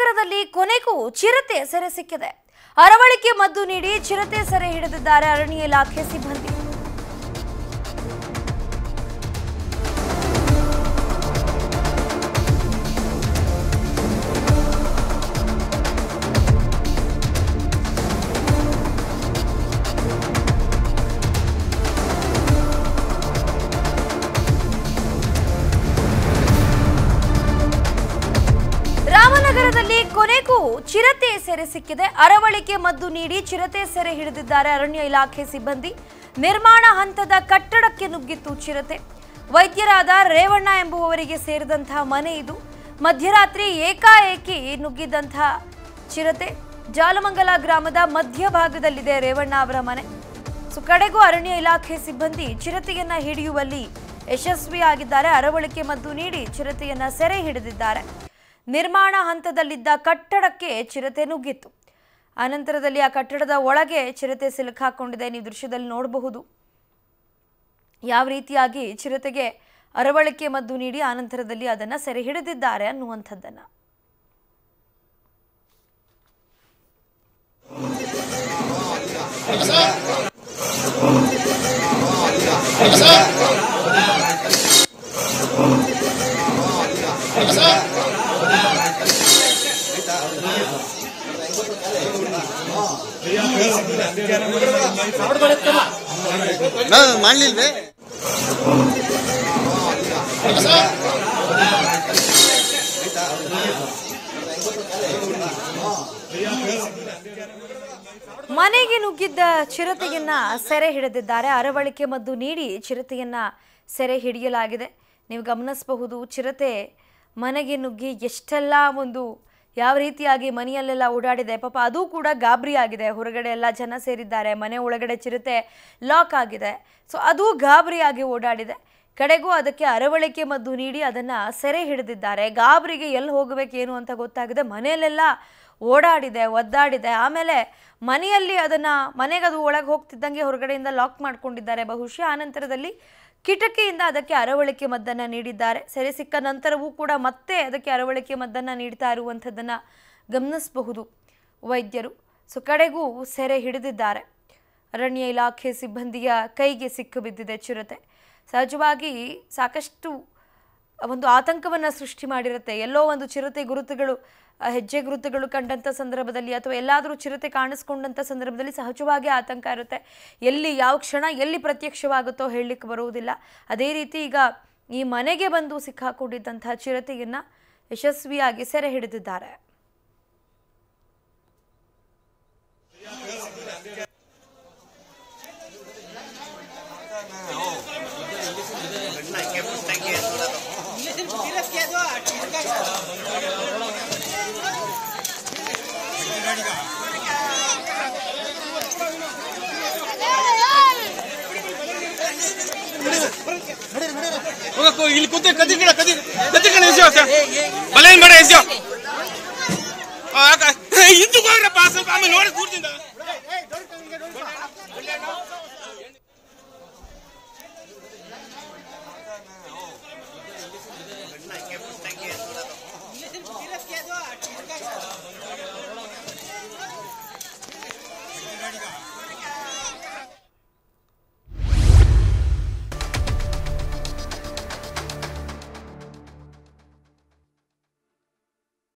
ರಾಮನಗರದಲ್ಲಿ ಕೊನೆಗೂ ಚಿರತೆ ಸೆರೆ ಸಿಕ್ಕಿದೆ ಅರವಳಿಕೆ ಮದ್ದು ನೀಡಿ ಚಿರತೆ ಸೆರೆ ಹಿಡಿದಿದ್ದಾರೆ ಅರಣ್ಯ ಇಲಾಖೆ ಸಿಬ್ಬಂದಿ ರಾಮನಗರದಲ್ಲಿ ಕೊನೆಗೂ ಚಿರತೆ ಸೆರೆ ಸಿಕ್ಕಿದೆ ಅರವಳಿಕೆ ಮದ್ದು ನೀಡಿ ಚಿರತೆ ಸೆರೆ ಹಿಡಿದಿದ್ದಾರೆ ಅರಣ್ಯ ಇಲಾಖೆ ಸಿಬ್ಬಂದಿ ನಿರ್ಮಾಣ ಹಂತದ ಕಟ್ಟಡಕ್ಕೆ ನುಗ್ಗಿತ್ತು ಚಿರತೆ ವೈದ್ಯರಾದ ರೇವಣ್ಣ ಎಂಬುವವರಿಗೆ ಸೇರಿದಂತಹ ಮನೆ ಇದು ಮಧ್ಯರಾತ್ರಿ ಏಕಾಏಕಿ ನುಗ್ಗಿದ್ದಂತಹ ಚಿರತೆ ಜಾಲಮಂಗಲ ಗ್ರಾಮದ ಮಧ್ಯಭಾಗದಲ್ಲಿದೆ ರೇವಣ್ಣ ಅವರ ಮನೆ ಸೊ ಕಡೆಗೂ ಅರಣ್ಯ ಇಲಾಖೆ ಸಿಬ್ಬಂದಿ ಚಿರತೆಯನ್ನ ಹಿಡಿಯುವಲ್ಲಿ ಯಶಸ್ವಿಯಾಗಿದ್ದಾರೆ ಅರವಳಿಕೆ ಮದ್ದು ನೀಡಿ ಚಿರತೆಯನ್ನ ಸೆರೆ ಹಿಡಿದಿದ್ದಾರೆ ನಿರ್ಮಾಣ ಹಂತದಲ್ಲಿದ್ದ ಕಟ್ಟಡಕ್ಕೆ ಚಿರತೆ ನುಗ್ಗಿತ್ತು ಅನಂತರದಲ್ಲಿ ಆ ಕಟ್ಟಡದ ಒಳಗೆ ಚಿರತೆ ಸಿಲುಕಾಕೊಂಡಿದೆ ನೀವು ದೃಶ್ಯದಲ್ಲಿ ನೋಡಬಹುದು ಯಾವ ರೀತಿಯಾಗಿ ಚಿರತೆಗೆ ಅರವಳಿಕೆ ಮದ್ದು ನೀಡಿ ಆನಂತರದಲ್ಲಿ ಅದನ್ನ ಸೆರೆ ಹಿಡಿದಿದ್ದಾರೆ ಅನ್ನುವಂಥದ್ದನ್ನ ನಾನು ಮಾಡ್ಲಿಲ್ವೇ ಮನೆಗೆ ನುಗ್ಗಿದ್ದ ಚಿರತೆಯನ್ನ ಸೆರೆ ಹಿಡಿದಿದ್ದಾರೆ ಅರವಳಿಕೆ ಮದ್ದು ನೀಡಿ ಚಿರತೆಯನ್ನ ಸೆರೆ ಹಿಡಿಯಲಾಗಿದೆ ನೀವು ಗಮನಿಸಬಹುದು ಚಿರತೆ ಮನೆಗೆ ನುಗ್ಗಿ ಎಷ್ಟೆಲ್ಲ ಒಂದು ಯಾವ ರೀತಿಯಾಗಿ ಮನೆಯಲ್ಲೆಲ್ಲ ಓಡಾಡಿದೆ ಪಾಪ ಅದು ಕೂಡ ಗಾಬರಿ ಆಗಿದೆ ಹೊರಗಡೆ ಎಲ್ಲ ಜನ ಸೇರಿದ್ದಾರೆ ಮನೆ ಒಳಗಡೆ ಚಿರತೆ ಲಾಕ್ ಆಗಿದೆ ಸೊ ಅದು ಗಾಬರಿಯಾಗಿ ಓಡಾಡಿದೆ ಕಡೆಗೂ ಅದಕ್ಕೆ ಅರವಳಿಕೆ ಮದ್ದು ನೀಡಿ ಅದನ್ನ ಸೆರೆ ಹಿಡಿದಿದ್ದಾರೆ ಗಾಬರಿಗೆ ಎಲ್ಲಿ ಹೋಗಬೇಕೇನು ಅಂತ ಗೊತ್ತಾಗಿದೆ ಮನೆಯಲ್ಲೆಲ್ಲ ಓಡಾಡಿದೆ ಒದ್ದಾಡಿದೆ ಆಮೇಲೆ ಮನೆಯಲ್ಲಿ ಅದನ್ನ ಮನೆಗೆ ಅದು ಒಳಗೆ ಹೋಗ್ತಿದ್ದಂಗೆ ಹೊರಗಡೆಯಿಂದ ಲಾಕ್ ಮಾಡ್ಕೊಂಡಿದ್ದಾರೆ ಬಹುಶಃ ಆನಂತರದಲ್ಲಿ ಕಿಟಕಿಯಿಂದ ಅದಕ್ಕೆ ಅರವಳಿಕೆ ಮದ್ದನ್ನ ನೀಡಿದ್ದಾರೆ ಸೆರೆ ಸಿಕ್ಕ ನಂತರವೂ ಕೂಡ ಮತ್ತೆ ಅದಕ್ಕೆ ಅರವಳಿಕೆ ಮದ್ದನ್ನ ನೀಡ್ತಾ ಇರುವಂಥದ್ದನ್ನ ಗಮನಿಸಬಹುದು ವೈದ್ಯರು ಸೊ ಕಡೆಗೂ ಸೆರೆ ಹಿಡಿದಿದ್ದಾರೆ ಅರಣ್ಯ ಇಲಾಖೆ ಸಿಬ್ಬಂದಿಯ ಕೈಗೆ ಸಿಕ್ಕು ಬಿದ್ದಿದೆ ಚಿರತೆ ಸಹಜವಾಗಿ ಸಾಕಷ್ಟು ಒಂದು ಆತಂಕವನ್ನು ಸೃಷ್ಟಿ ಮಾಡಿರುತ್ತೆ ಎಲ್ಲೋ ಒಂದು ಚಿರತೆ ಗುರುತುಗಳು ಆ, ಹೆಜ್ಜೆ ಗುರುತುಗಳು ಕಂಡಂಥ ಸಂದರ್ಭದಲ್ಲಿ ಅಥವಾ ಎಲ್ಲಾದರೂ ಚಿರತೆ ಕಾಣಿಸ್ಕೊಂಡಂಥ ಸಂದರ್ಭದಲ್ಲಿ ಸಹಜವಾಗಿ ಆತಂಕ ಇರುತ್ತೆ ಎಲ್ಲಿ ಯಾವ ಕ್ಷಣ ಎಲ್ಲಿ ಪ್ರತ್ಯಕ್ಷವಾಗುತ್ತೋ ಹೇಳಲಿಕ್ಕೆ ಬರುವುದಿಲ್ಲ ಅದೇ ರೀತಿ ಈಗ ಈ ಮನೆಗೆ ಬಂದು ಸಿಕ್ಕಾಕೊಂಡಿದ್ದಂತಹ ಚಿರತೆಯನ್ನು ಯಶಸ್ವಿಯಾಗಿ ಸೆರೆ ಹಿಡಿದಿದ್ದಾರೆ ಹೋಗಕ್ಕೋ ಇಲ್ಲಿ ಕೂತೆ ಕದಿ ಗಿಡ ಕದಿ ಕದಿ ಗಿಡ ಎಸೆಯೋ ಬಲ ಏನ್ ಬೇಡ ಎಸೆಯೋ ಹಿಂದಕ್ಕೆ ಹೋಗ್ರಪ್ಪ ಸ್ವಲ್ಪ ಆಮೇಲೆ ನೋಡಿ ಕೂರ್ತಿಂದ